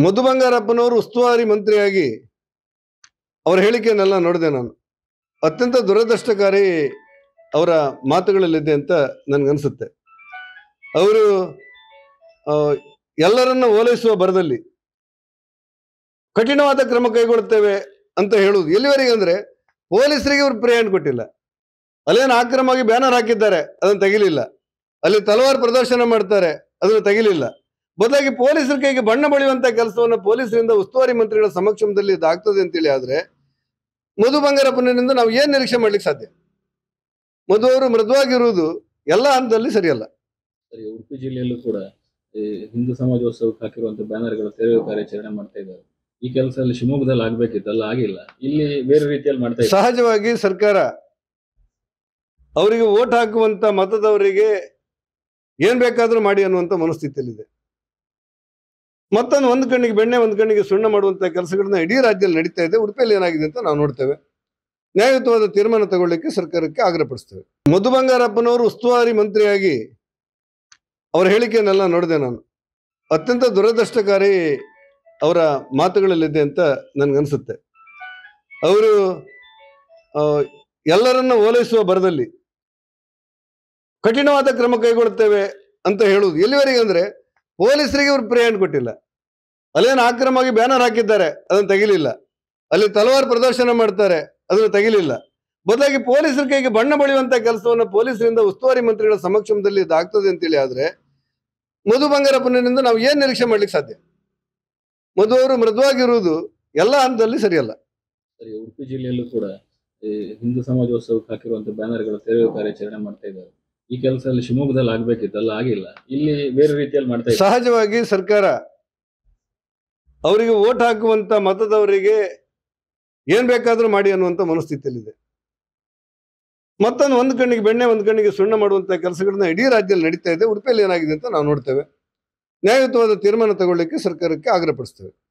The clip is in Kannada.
ಮಧು ಬಂಗಾರಪ್ಪನವರು ಉಸ್ತುವಾರಿ ಮಂತ್ರಿಯಾಗಿ ಅವರ ಹೇಳಿಕೆಯನ್ನೆಲ್ಲ ನೋಡಿದೆ ನಾನು ಅತ್ಯಂತ ದುರದೃಷ್ಟಕಾರಿ ಅವರ ಮಾತುಗಳಲ್ಲಿದೆ ಅಂತ ನನಗನ್ಸುತ್ತೆ ಅವರು ಆ, ಎಲ್ಲರನ್ನ ಓಲೈಸುವ ಬರದಲ್ಲಿ ಕಠಿಣವಾದ ಕ್ರಮ ಕೈಗೊಳ್ಳುತ್ತೇವೆ ಅಂತ ಹೇಳುವುದು ಎಲ್ಲಿವರೆಗೆ ಅಂದ್ರೆ ಪೊಲೀಸರಿಗೆ ಅವರು ಪ್ರೇರಣೆ ಕೊಟ್ಟಿಲ್ಲ ಅಲ್ಲೇನು ಆಕ್ರಮವಾಗಿ ಬ್ಯಾನರ್ ಹಾಕಿದ್ದಾರೆ ಅದನ್ನು ತೆಗಿಲಿಲ್ಲ ಅಲ್ಲಿ ತಲವಾರು ಪ್ರದರ್ಶನ ಮಾಡ್ತಾರೆ ಅದನ್ನು ತೆಗಿಲಿಲ್ಲ ಬದಲಾಗಿ ಪೊಲೀಸರ ಕೈಗೆ ಬಣ್ಣ ಬಳಿಯುವಂತ ಕೆಲಸವನ್ನು ಪೊಲೀಸರಿಂದ ಉಸ್ತುವಾರಿ ಮಂತ್ರಿಗಳ ಸಮಕ್ಷಮದಲ್ಲಿ ಇದಾಗ್ತದೆ ಅಂತೇಳಿ ಆದ್ರೆ ಮಧು ಬಂಗಾರಪ್ಪನಿಂದ ನಾವು ಏನ್ ನಿರೀಕ್ಷೆ ಮಾಡ್ಲಿಕ್ಕೆ ಸಾಧ್ಯ ಮಧು ಅವರು ಮೃದುವಾಗಿರುವುದು ಎಲ್ಲ ಹಂತದಲ್ಲಿ ಸರಿಯಲ್ಲ ಸರಿ ಉಡುಪಿ ಜಿಲ್ಲೆಯಲ್ಲೂ ಕೂಡ ಈ ಹಿಂದೂ ಸಮಾಜೋತ್ಸವಕ್ಕೆ ಹಾಕಿರುವಂತ ಬ್ಯಾನರ್ಗಳ ತೆರವು ಕಾರ್ಯಾಚರಣೆ ಮಾಡ್ತಾ ಇದ್ದಾರೆ ಈ ಕೆಲಸ ಅಲ್ಲಿ ಶಿವಮೊಗ್ಗದಲ್ಲಿ ಆಗ್ಬೇಕಿತ್ತು ಅಲ್ಲ ಆಗಿಲ್ಲ ಇಲ್ಲಿ ಬೇರೆ ರೀತಿಯಲ್ಲಿ ಮಾಡ್ತಾ ಇದ್ದಾರೆ ಸಹಜವಾಗಿ ಸರ್ಕಾರ ಅವರಿಗೆ ಓಟ್ ಹಾಕುವಂತ ಮತದವರಿಗೆ ಏನ್ ಬೇಕಾದ್ರೂ ಮಾಡಿ ಅನ್ನುವಂತ ಮನಸ್ಥಿತಿಯಲ್ಲಿದೆ ಮತ್ತೊಂದು ಒಂದು ಕಣ್ಣಿಗೆ ಬೆಣ್ಣೆ ಒಂದು ಕಣ್ಣಿಗೆ ಸುಣ್ಣ ಮಾಡುವಂತ ಕೆಲಸಗಳನ್ನ ಇಡೀ ರಾಜ್ಯದಲ್ಲಿ ನಡೀತಾ ಇದೆ ಉಡುಪಿಯಲ್ಲಿ ಏನಾಗಿದೆ ಅಂತ ನಾವು ನೋಡ್ತೇವೆ ನ್ಯಾಯಯುತವಾದ ತೀರ್ಮಾನ ತಗೊಳ್ಳಿಕ್ಕೆ ಸರ್ಕಾರಕ್ಕೆ ಆಗ್ರಹಪಡಿಸ್ತೇವೆ ಮಧು ಬಂಗಾರಪ್ಪನವರು ಉಸ್ತುವಾರಿ ಮಂತ್ರಿಯಾಗಿ ಅವರ ಹೇಳಿಕೆಯನ್ನೆಲ್ಲ ನೋಡಿದೆ ನಾನು ಅತ್ಯಂತ ದುರದೃಷ್ಟಕಾರಿ ಅವರ ಮಾತುಗಳಲ್ಲಿದೆ ಅಂತ ನನ್ಗನ್ಸುತ್ತೆ ಅವರು ಆ, ಎಲ್ಲರನ್ನ ಓಲೈಸುವ ಬರದಲ್ಲಿ ಕಠಿಣವಾದ ಕ್ರಮ ಕೈಗೊಳ್ಳುತ್ತೇವೆ ಅಂತ ಹೇಳುವುದು ಎಲ್ಲಿವರೆಗೆ ಅಂದ್ರೆ ಪೊಲೀಸರಿಗೆ ಅವರು ಪ್ರೇರಣೆ ಕೊಟ್ಟಿಲ್ಲ ಅಲ್ಲೇನು ಆಕ್ರಮವಾಗಿ ಬ್ಯಾನರ್ ಹಾಕಿದ್ದಾರೆ ಅದನ್ನು ತೆಗಿಲಿಲ್ಲ ಅಲ್ಲಿ ತಲವಾರು ಪ್ರದರ್ಶನ ಮಾಡ್ತಾರೆ ಅದನ್ನು ತೆಗಿಲಿಲ್ಲ ಬದಲಾಗಿ ಪೊಲೀಸರ ಕೈಗೆ ಬಣ್ಣ ಬಳಿಯುವಂತ ಕೆಲಸವನ್ನು ಪೊಲೀಸರಿಂದ ಉಸ್ತುವಾರಿ ಮಂತ್ರಿಗಳ ಸಮಕ್ಷಮದಲ್ಲಿ ಇದಾಗ್ತದೆ ಅಂತೇಳಿ ಆದ್ರೆ ಮಧು ಬಂಗಾರಪ್ಪನಿಂದ ನಾವು ಏನ್ ನಿರೀಕ್ಷೆ ಮಾಡ್ಲಿಕ್ಕೆ ಸಾಧ್ಯ ಮಧು ಅವರು ಮೃದುವಾಗಿರುವುದು ಎಲ್ಲ ಹಂತದಲ್ಲಿ ಸರಿಯಲ್ಲ ಸರಿ ಉಡುಪಿ ಜಿಲ್ಲೆಯಲ್ಲೂ ಕೂಡ ಈ ಹಿಂದೂ ಸಮಾಜೋತ್ಸವಕ್ಕೆ ಹಾಕಿರುವಂತ ಬ್ಯಾನರ್ಗಳ ತೆರವು ಕಾರ್ಯಾಚರಣೆ ಮಾಡ್ತಾ ಇದ್ದಾರೆ ಈ ಕೆಲಸ ಅಲ್ಲಿ ಶಿವಮೊಗ್ಗದಲ್ಲಿ ಆಗ್ಬೇಕಿತ್ತು ಅಲ್ಲ ಆಗಿಲ್ಲ ಇಲ್ಲಿ ಬೇರೆ ರೀತಿಯಲ್ಲಿ ಮಾಡ್ತಾ ಇದ್ದಾರೆ ಸಹಜವಾಗಿ ಸರ್ಕಾರ ಅವರಿಗೆ ಓಟ್ ಹಾಕುವಂತ ಮತದವರಿಗೆ ಏನ್ ಬೇಕಾದ್ರೂ ಮಾಡಿ ಅನ್ನುವಂತ ಮನಸ್ಥಿತಿಯಲ್ಲಿದೆ ಮತ್ತೊಂದು ಒಂದು ಕಣ್ಣಿಗೆ ಬೆಣ್ಣೆ ಒಂದು ಕಣ್ಣಿಗೆ ಸುಣ್ಣ ಮಾಡುವಂತ ಕೆಲಸಗಳನ್ನ ಇಡೀ ರಾಜ್ಯದಲ್ಲಿ ನಡೀತಾ ಇದೆ ಉಡುಪಿಯಲ್ಲಿ ಏನಾಗಿದೆ ಅಂತ ನಾವು ನೋಡ್ತೇವೆ ನ್ಯಾಯಯುತವಾದ ತೀರ್ಮಾನ ತಗೊಳ್ಳಿಕ್ಕೆ ಸರ್ಕಾರಕ್ಕೆ ಆಗ್ರಹಪಡಿಸ್ತೇವೆ